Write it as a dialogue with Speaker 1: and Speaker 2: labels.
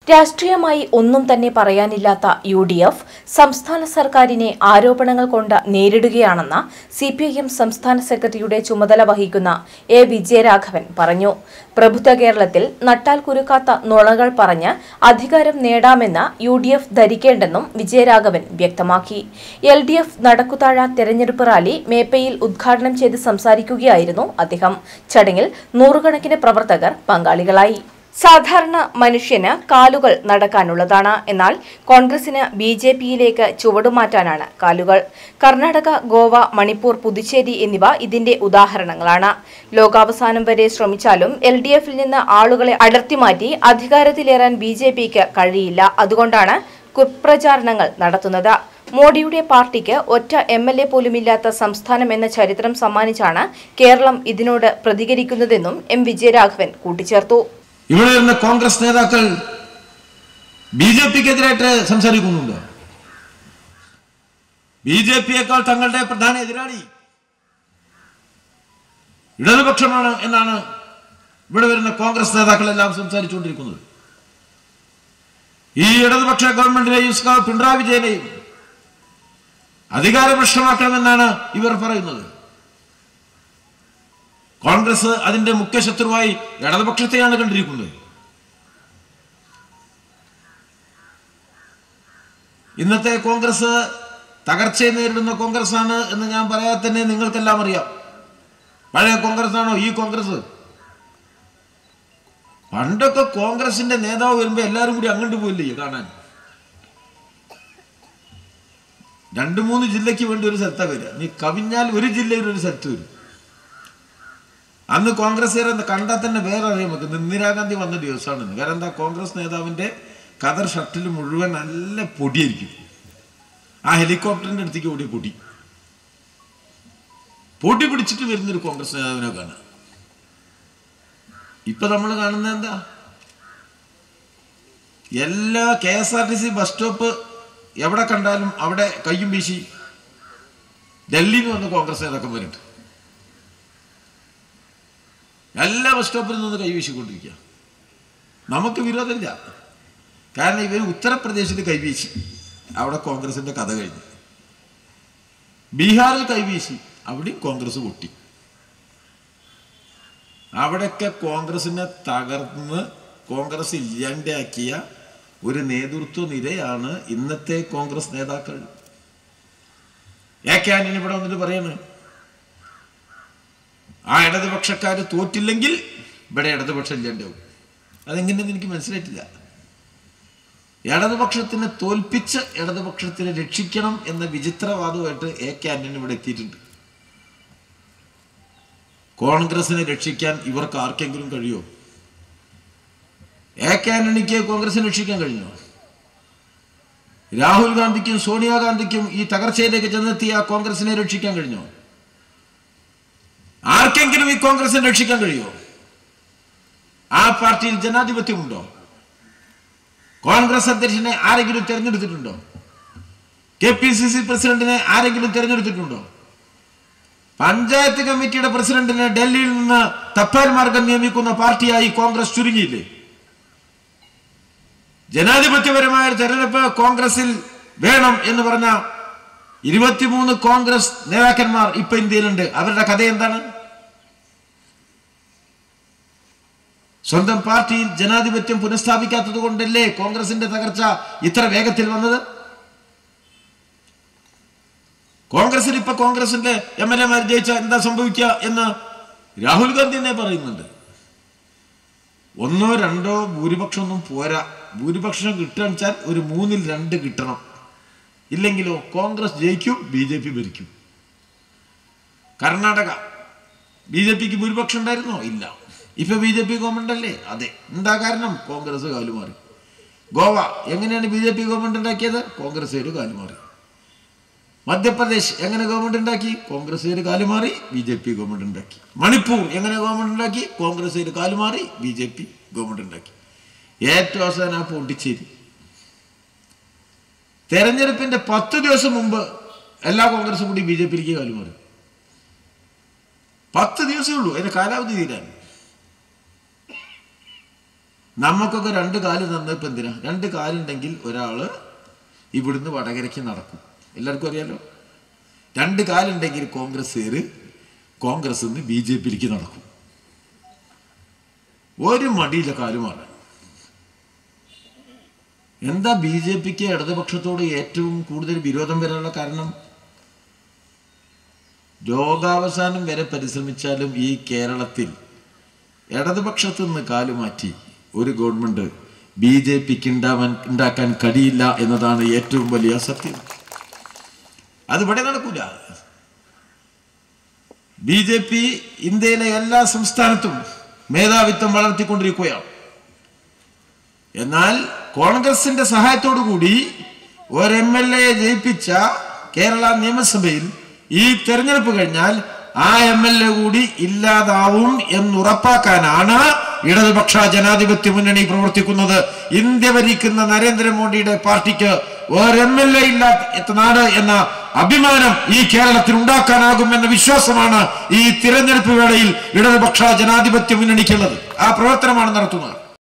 Speaker 1: രാഷ്ട്രീയമായി ഒന്നും തന്നെ പറയാനില്ലാത്ത യു ഡി എഫ് സംസ്ഥാന സർക്കാരിനെ ആരോപണങ്ങൾ കൊണ്ട് നേരിടുകയാണെന്ന് സി പി ഐ എം സംസ്ഥാന സെക്രട്ടറിയുടെ ചുമതല വഹിക്കുന്ന എ വിജയരാഘവൻ പറഞ്ഞു പ്രബുദ്ധ കേരളത്തിൽ നട്ടാൽ കുരുക്കാത്ത നുണകൾ പറഞ്ഞ് അധികാരം നേടാമെന്ന് യു ഡി എഫ് ധരിക്കേണ്ടെന്നും വിജയരാഘവൻ വ്യക്തമാക്കി എൽ ഡി എഫ് നടക്കുതാഴ തെരഞ്ഞെടുപ്പ് റാലി മേപ്പയിൽ ഉദ്ഘാടനം ചെയ്ത് സംസാരിക്കുകയായിരുന്നു അദ്ദേഹം ചടങ്ങിൽ നൂറുകണക്കിന് പ്രവർത്തകർ പങ്കാളികളായി സാധാരണ മനുഷ്യന് കാലുകൾ നടക്കാനുള്ളതാണ് എന്നാൽ കോൺഗ്രസിന് ബി ജെ പിയിലേക്ക് ചുവടുമാറ്റാനാണ് കാലുകൾ കർണാടക ഗോവ മണിപ്പൂർ പുതുച്ചേരി എന്നിവ ഇതിന്റെ ഉദാഹരണങ്ങളാണ് ലോകാവസാനം വരെ ശ്രമിച്ചാലും എൽ ഡി എഫിൽ നിന്ന് ആളുകളെ അടർത്തിമാറ്റി അധികാരത്തിലേറാൻ ബി ജെ പിക്ക് കഴിയില്ല അതുകൊണ്ടാണ് കുപ്രചാരണങ്ങൾ നടത്തുന്നത് മോഡിയുടെ പാർട്ടിക്ക് ഒറ്റ എം എൽ എ പോലുമില്ലാത്ത സംസ്ഥാനം എന്ന ചരിത്രം സമ്മാനിച്ചാണ് കേരളം ഇതിനോട് പ്രതികരിക്കുന്നതെന്നും എം വിജയരാഘവൻ കൂട്ടിച്ചേർത്തു
Speaker 2: ഇവിടെ വരുന്ന കോൺഗ്രസ് നേതാക്കൾ ബി ജെ പിക്കെതിരായിട്ട് സംസാരിക്കുന്നുണ്ട് ബി ജെ പിയേക്കാൾ തങ്ങളുടെ പ്രധാന എതിരാളി ഇടതുപക്ഷമാണ് എന്നാണ് ഇവിടെ വരുന്ന കോൺഗ്രസ് നേതാക്കളെല്ലാം സംസാരിച്ചുകൊണ്ടിരിക്കുന്നത് ഈ ഇടതുപക്ഷ ഗവൺമെന്റിനെയും സഖാവ് പിണറായി വിജയനെയും അധികാരപ്രശ്നമാക്കണമെന്നാണ് ഇവർ പറയുന്നത് കോൺഗ്രസ് അതിന്റെ മുഖ്യ ശത്രുവായി ഇടതുപക്ഷത്തെയാണ് കണ്ടിരിക്കുന്നത് ഇന്നത്തെ കോൺഗ്രസ് തകർച്ചയെ നേരിടുന്ന കോൺഗ്രസ് ആണ് എന്ന് ഞാൻ പറയാതെ തന്നെ നിങ്ങൾക്കെല്ലാം അറിയാം പഴയ കോൺഗ്രസ് ആണോ ഈ കോൺഗ്രസ് പണ്ടൊക്കെ കോൺഗ്രസിന്റെ നേതാവ് വരുമ്പോ എല്ലാവരും കൂടി അങ്ങോട്ട് പോയില്ലേ കാണാൻ രണ്ടു മൂന്ന് ജില്ലയ്ക്ക് വേണ്ടി ഒരു സ്ഥലത്താ വരിക നീ കവിഞ്ഞാൽ ഒരു ജില്ലയിൽ ഒരു സ്ഥലത്ത് വരും അന്ന് കോൺഗ്രസ്സുകാരെ കണ്ടാൽ തന്നെ വേറെ അറിയാൻ പറ്റും ഇന്ദിരാഗാന്ധി വന്ന ദിവസമാണ് കാരണം എന്താ കോൺഗ്രസ് നേതാവിന്റെ കതർ ഷർട്ടിൽ മുഴുവൻ നല്ല പൊടിയായിരിക്കും ആ ഹെലികോപ്റ്ററിന്റെ അടുത്തേക്ക് ഓടി പൊടി പൊടി പിടിച്ചിട്ട് വരുന്നൊരു കോൺഗ്രസ് നേതാവിനെ കാണാം ഇപ്പൊ നമ്മൾ കാണുന്നത് എന്താ എല്ലാ K S R T C bus stop എവിടെ കണ്ടാലും അവിടെ കയ്യും വീശി ഡൽഹിയിൽ നിന്ന് വന്ന കോൺഗ്രസ് നേതാക്കന്മാരുണ്ട് എല്ലാ ബസ് സ്റ്റോപ്പിൽ നിന്ന് കൈവീശിക്കൊണ്ടിരിക്കുക നമുക്ക് വിരോധമില്ല കാരണം ഇവർ ഉത്തർപ്രദേശിൽ കൈവീശി അവിടെ കോൺഗ്രസിന്റെ കഥ കഴിഞ്ഞു ബീഹാറിൽ കൈവീശി അവിടെയും കോൺഗ്രസ് പൊട്ടി അവിടെയൊക്കെ കോൺഗ്രസിനെ തകർന്ന് കോൺഗ്രസ് ഇല്ലാണ്ടാക്കിയ ഒരു നേതൃത്വ നിരയാണ് ഇന്നത്തെ കോൺഗ്രസ് നേതാക്കൾ എ കെ ആന്റണി ഇവിടെ വന്നിട്ട് പറയുന്നത് ആ ഇടതുപക്ഷക്കാർ തോറ്റില്ലെങ്കിൽ ഇവിടെ ഇടതുപക്ഷം ഇല്ലാണ്ടാവും അതെങ്ങനെയെന്ന് എനിക്ക് മനസ്സിലായിട്ടില്ല ഇടതുപക്ഷത്തിനെ തോൽപ്പിച്ച് ഇടതുപക്ഷത്തിനെ രക്ഷിക്കണം എന്ന വിചിത്രവാദമായിട്ട് എ കെ ആന്റണി ഇവിടെ എത്തിയിട്ടുണ്ട് കോൺഗ്രസിനെ രക്ഷിക്കാൻ ഇവർക്ക് ആർക്കെങ്കിലും കഴിയുമോ എ കെ ആന്റണിക്ക് കോൺഗ്രസിനെ രക്ഷിക്കാൻ കഴിഞ്ഞോ രാഹുൽ ഗാന്ധിക്കും സോണിയാഗാന്ധിക്കും ഈ തകർച്ചയിലേക്ക് ചെന്നെത്തിയ കോൺഗ്രസിനെ രക്ഷിക്കാൻ കഴിഞ്ഞോ ആർക്കെങ്കിലും ഈ കോൺഗ്രസിനെ രക്ഷിക്കാൻ കഴിയുമോ ആ പാർട്ടിയിൽ ജനാധിപത്യമുണ്ടോ കോൺഗ്രസ് അധ്യക്ഷനെ ആരെങ്കിലും തെരഞ്ഞെടുത്തിട്ടുണ്ടോ കെ പി സി സി പ്രസിഡന്റിനെ ആരെങ്കിലും തെരഞ്ഞെടുത്തിട്ടുണ്ടോ പഞ്ചായത്ത് കമ്മിറ്റിയുടെ പ്രസിഡന്റിനെ ഡൽഹിയിൽ നിന്ന് തപ്പാൽ മാർഗം നിയമിക്കുന്ന പാർട്ടിയായി കോൺഗ്രസ് ചുരുങ്ങിയില്ലേ ജനാധിപത്യപരമായ ഒരു തെരഞ്ഞെടുപ്പ് കോൺഗ്രസിൽ വേണം എന്ന് പറഞ്ഞ ഇരുപത്തിമൂന്ന് കോൺഗ്രസ് നേതാക്കന്മാർ ഇപ്പൊ ഇന്ത്യയിലുണ്ട് അവരുടെ കഥ എന്താണ് സ്വന്തം പാർട്ടിയിൽ ജനാധിപത്യം പുനഃസ്ഥാപിക്കാത്തത് കൊണ്ടല്ലേ കോൺഗ്രസിന്റെ തകർച്ച ഇത്ര വേഗത്തിൽ വന്നത് കോൺഗ്രസിൽ ഇപ്പൊ കോൺഗ്രസിന്റെ എം എൽ എമാർ ജയിച്ച എന്താ സംഭവിക്കുക എന്ന് രാഹുൽ ഗാന്ധി തന്നെ പറയുന്നുണ്ട് ഒന്നോ രണ്ടോ ഭൂരിപക്ഷമൊന്നും പോരാ ഭൂരിപക്ഷം കിട്ടുകയെന്ന് വെച്ചാൽ ഒരു മൂന്നിൽ രണ്ട് കിട്ടണം ഇല്ലെങ്കിലോ കോൺഗ്രസ് ജയിക്കും ബി ജെ പി ഭരിക്കും കർണാടക ബി ജെ പിക്ക് ഭൂരിപക്ഷം ഉണ്ടായിരുന്നോ ഇല്ല ഇപ്പൊ ബി ജെ പി ഗവൺമെന്റ് അല്ലേ അതെ എന്താ കാരണം കോൺഗ്രസ് കാലുമാറി ഗോവ എങ്ങനെയാണ് ബി ജെ പി ഗവൺമെന്റ് ഉണ്ടാക്കിയത് കോൺഗ്രസ് കാലുമാറി മധ്യപ്രദേശ് എങ്ങനെ ഗവൺമെന്റ് ഉണ്ടാക്കി കോൺഗ്രസ് കാലുമാറി ബി ജെ പി ഗവൺമെന്റ് ഉണ്ടാക്കി മണിപ്പൂർ എങ്ങനെ ഗവൺമെന്റ് ഉണ്ടാക്കി കോൺഗ്രസ് കാലുമാറി ബി ജെ പി ഗവൺമെന്റ് ഉണ്ടാക്കി ഏറ്റവും അവസാനം ആ പോണ്ടിച്ചേരി തെരഞ്ഞെടുപ്പിന്റെ പത്ത് ദിവസം മുമ്പ് എല്ലാ കോൺഗ്രസും കൂടി ബി ജെ പിയിലേക്ക് കാലുമാറി പത്ത് ദിവസമേ ഉള്ളൂ അതിന്റെ കാലാവധി തീരാൻ നമുക്കൊക്കെ രണ്ട് കാല് തന്നത് ഇപ്പം എന്തിനാ രണ്ട് കാലുണ്ടെങ്കിൽ ഒരാള് ഇവിടുന്ന് വടകരയ്ക്ക് നടക്കും എല്ലാവർക്കും അറിയാലോ രണ്ട് കാലുണ്ടെങ്കിൽ കോൺഗ്രസ്സുകാർ കോൺഗ്രസ് നിന്ന് ബി ജെ പിയിലേക്ക് നടക്കും ഒരു മടിയില്ല കാലുമാറാൻ എന്താ ബി ജെ പിക്ക് ഇടതുപക്ഷത്തോട് ഏറ്റവും കൂടുതൽ വിരോധം വരാനുള്ള കാരണം ലോകാവസാനം വരെ പരിശ്രമിച്ചാലും ഈ കേരളത്തിൽ ഇടതുപക്ഷത്തു നിന്ന് കാലുമാറ്റി ഒരു ഗവൺമെന്റ് ബി ജെ പിക്ക് ഉണ്ടാവാൻ ഉണ്ടാക്കാൻ കഴിയില്ല എന്നതാണ് ഏറ്റവും വലിയ സത്യം അത് ഇവിടെ നടക്കൂല ബി ജെ പി ഇന്ത്യയിലെ എല്ലാ സംസ്ഥാനത്തും മേധാവിത്വം വളർത്തിക്കൊണ്ടിരിക്കുകയാണ് എന്നാൽ കോൺഗ്രസിന്റെ സഹായത്തോടു കൂടി ഒരു എം എൽ എ ജയിപ്പിച്ച കേരള നിയമസഭയിൽ ഈ തെരഞ്ഞെടുപ്പ് കഴിഞ്ഞാൽ ആ എം എൽ എ കൂടി ഇല്ലാതാവും എന്നുറപ്പാക്കാനാണ് ഇടതുപക്ഷ ജനാധിപത്യ മുന്നണി പ്രവർത്തിക്കുന്നത് ഇന്ത്യ ഭരിക്കുന്ന നരേന്ദ്രമോദിയുടെ പാർട്ടിക്ക് ഒരു എം എൽ എ ഇല്ലാത്ത നാട് എന്ന അഭിമാനം ഈ കേരളത്തിൽ ഉണ്ടാക്കാനാകുമെന്ന വിശ്വാസമാണ് ഈ തിരഞ്ഞെടുപ്പ് വേളയിൽ ഇടതുപക്ഷ ജനാധിപത്യ മുന്നണിക്കുള്ളത് ആ പ്രവർത്തനമാണ് നടത്തുന്നത്